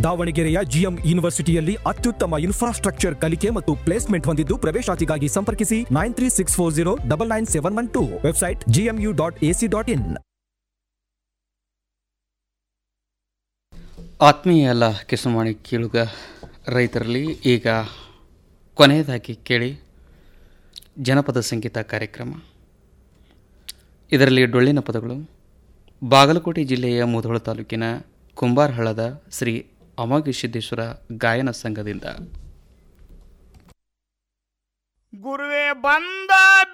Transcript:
ದಾವಣಗೆರೆಯ ಜಿಎಂ ಯೂನಿವರ್ಸಿಟಿಯಲ್ಲಿ ಅತ್ಯುತ್ತಮ ಇನ್ಫ್ರಾಸ್ಟ್ರಕ್ಚರ್ ಕಲಿಕೆ ಮತ್ತು ಪ್ಲೇಸ್ಮೆಂಟ್ ಹೊಂದಿದ್ದು ಪ್ರವೇಶಾತಿಗಾಗಿ ಸಂಪರ್ಕಿಸಿ nine three six four zero double nine seven one two website GMU dot AC dot in ಆತ್ಮೀಯ ಎಲ್ಲ ಕಿಸುಮಾಣಿ ಕೀಳುಗ ರೈತರಲ್ಲಿ ಈಗ ಕೊನೆಯದಾಗಿ ಕೇಳಿ ಜನಪದ ಸಂಗೀತ ಕಾರ್ಯಕ್ರಮ ಇದರಲ್ಲಿ ಡೊಳ್ಳಿನ ಪದಗಳು ಬಾಗಲಕೋಟೆ ಜಿಲ್ಲೆಯ ಮುಧೋಳ ತಾಲೂಕಿನ ಕುಂಬಾರಹಳ್ಳದ ಶ್ರೀ ಅಮೋಘ ಸಿದ್ದೇಶ್ವರ ಗಾಯನ ಸಂಘದಿಂದ ಗುರುವೇ ಬಂದ